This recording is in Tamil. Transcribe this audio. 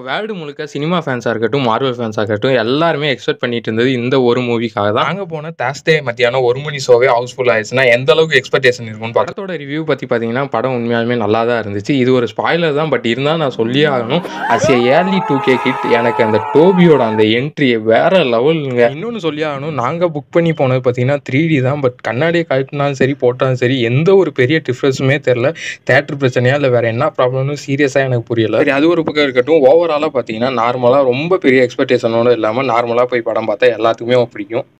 வேர்ல்டு முழுக்க சினிமா ஃபேன்ஸாக இருக்கட்டும் மார்வல் ஃபேன்ஸாக இருக்கட்டும் எல்லாருமே எக்ஸ்பெக்ட் பண்ணிட்டு இருந்தது இந்த ஒரு மூவிக்காக தான் அங்கே போன தேர்ஸ்டே மத்தியானம் ஒரு மணி ஷோவே ஹவுஸ்ஃபுல் ஆயிடுச்சுன்னா எந்த அளவுக்கு எக்ஸ்பெக்டேஷன் இருக்கும்னு படத்தோட ரிவ்யூ பற்றி பார்த்தீங்கன்னா படம் உண்மையாலுமே நல்லா தான் இருந்துச்சு இது ஒரு ஸ்பாய்லர் தான் பட் இருந்தால் நான் சொல்லியே ஆகணும் as a early two K kid எனக்கு அந்த டோபியோட அந்த என்ட்ரியை வேற லெவலுங்க இன்னொன்று சொல்லி ஆகணும் நாங்கள் புக் பண்ணி போனது பார்த்தீங்கன்னா த்ரீ டி தான் பட் கண்ணாடியை கழட்டினாலும் சரி போட்டாலும் சரி எந்த ஒரு பெரிய டிஃப்ரென்ஸுமே தெரில தேட்டர் பிரச்சனையா இல்லை வேற என்ன ப்ராப்ளம்னு சீரியஸாக எனக்கு புரியல சரி அது ஒரு பக்கம் இருக்கட்டும் ஓவராலாக பார்த்தீங்கன்னா நார்மலாக ரொம்ப பெரிய எக்ஸ்பெக்டேஷனோட இல்லாமல் நார்மலாக போய் படம் பார்த்தா எல்லாத்துக்குமே பிடிக்கும்